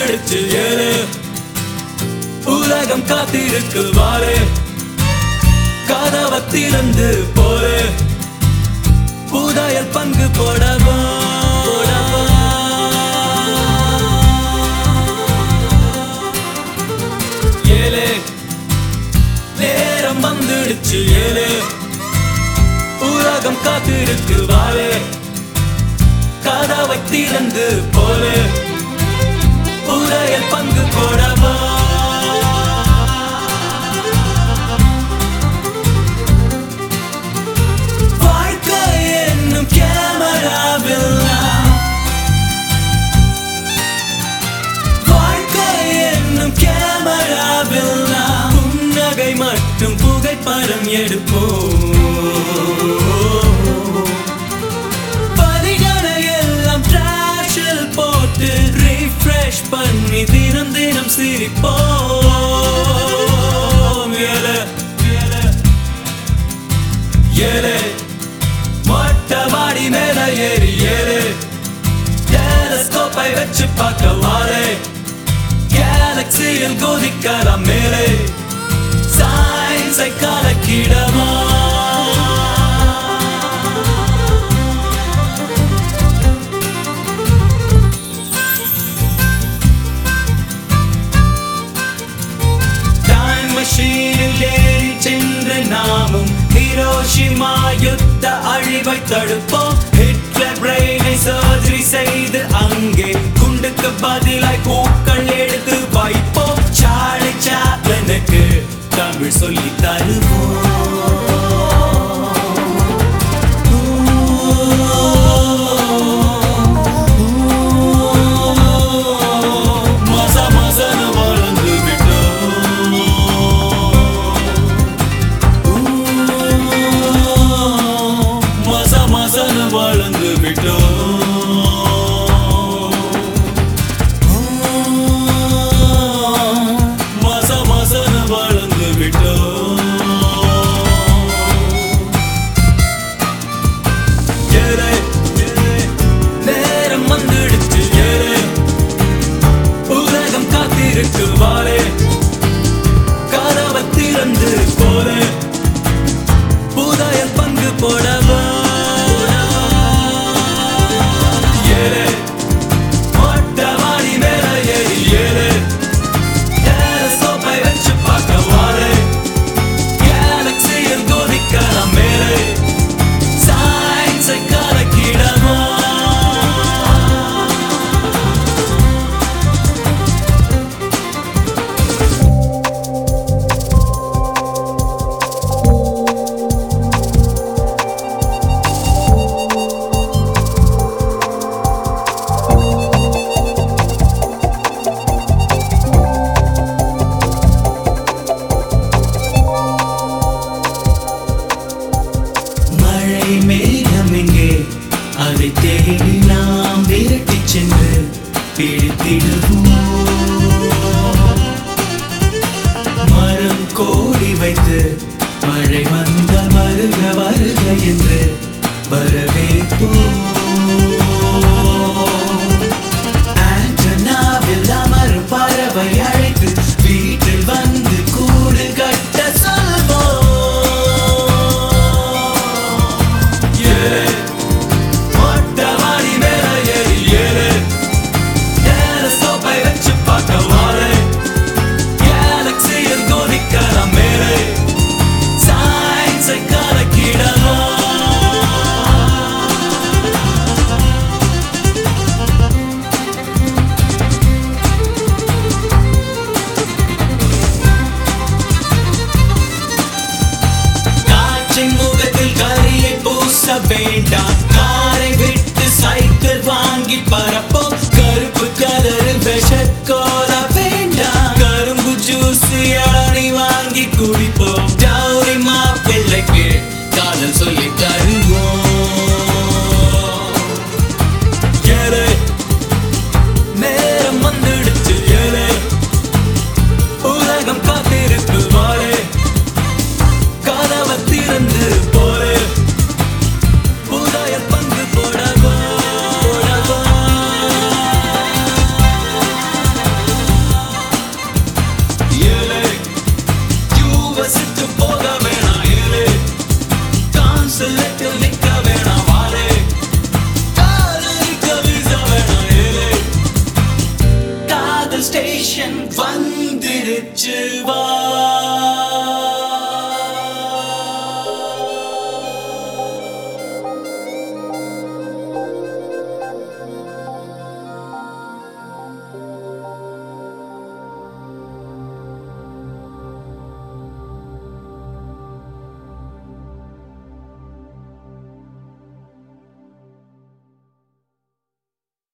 வந்துடுச்சு ஏழு உலகம் காத்திருக்கு வாரு கதவை திறந்து போரு புதையல் பங்கு போடவா போடவா. ஏழு நேரம் வந்துடுச்சு ஏழு உலகம் காத்திருக்கு வாரு கதவை திறந்து போரு புதையல் பங்கு போடவா வாழ்க்கை என்னும் கேமராவில் நான் வாழ்க்கை என்னும் கேமராவில் நான் புன்னகை மட்டும் புகைப்படம் எடுப்போம் வரிகளை எல்லாம் டிராஷில் போட்டு ரீஃப்ரெஷ் பண்ணி தினம் தினம் சிரிப்போம் ஏழு ஏழு ஏழு மொட்டை மாடி மேல ஏறி ஏழு டெலஸ்கோப்பை வச்சு பார்க்க வாழே கேலக்சியில் குதிக்கலாம் மேலே சயின்ஸை கலக்கிடவா டைம் மெஷீனில் ஏறி சென்று நாமும் ஹிரோஷிமா யுத்த அழிவை தடுப்போம் ஹிட்லர் பிரெயினை சர்ஜரி செய்து அங்கே குண்டுக்கு பதிலாய் பூக்கள் எடுத்து வைப்போம் சாலை சாப்ளனுக்கு தமிழ் சொல்லி தருவோம் மச மசன வளர்ந்து விட்டோம் மச மசன வளர்ந்து விட்டோம் மச மசன வளர்ந்து விட்டோம் ஏழை, ஏழை, நேரம் வந்துடுச்சு ஏழை உலகம் காத்திருக்கு வாரே கதவை திறந்து போலே புதையல் பங்கு போடவா ஏழு மொட்டை மாடி மேல ஏறி ஏழு டெலஸ்கோப்பை வச்சு பார்க்க வாரே கேலக்சியில் குதிக்கலாம் மேலே சயின்ஸை கலக்கிடவா மழை மேகம் எங்கே அதை தேடி நாம் விரட்டி சென்று பிடித்திடுவோம் மரம் கோடி வைத்து மழை வந்தால் வருக வருக என்று வரவேற்போம் ஆண்டனாவில் அமரும் பறவை அழைத்து வீட்டில் வந்து கூடு கட்ட சொல்வோம் ஏழு மொட்டை மாடி மேல ஏறி ஏழு டெலஸ்கோப்பை வச்சு பார்க்க வாழை கேலக்சியில் குதிக்கலாம் மேலே சயின்ஸை கலக்கிடவா காற்றின் முகத்தில் கரியை பூச வேண்டாம் காரை விட்டு சைக்கிள் வாங்கி பரப்போம் கருப்பு கலரு விஷக்கோல வேண்டாம் கரும்பு ஜூஸ் இளநி வாங்கி குடிப்போம் டவுரி மாப்பிள்ளைக்கு காதல் சொல்லி தருவோம் ஏழு, நேரம் வந்துடுச்சு ஏழு உலகம் காத்திருக்கு வாழே கதவை திறந்து போலே புதையல் பங்கு போடவா போடவா ஸ்டேஷன் வந்துருச்சு வா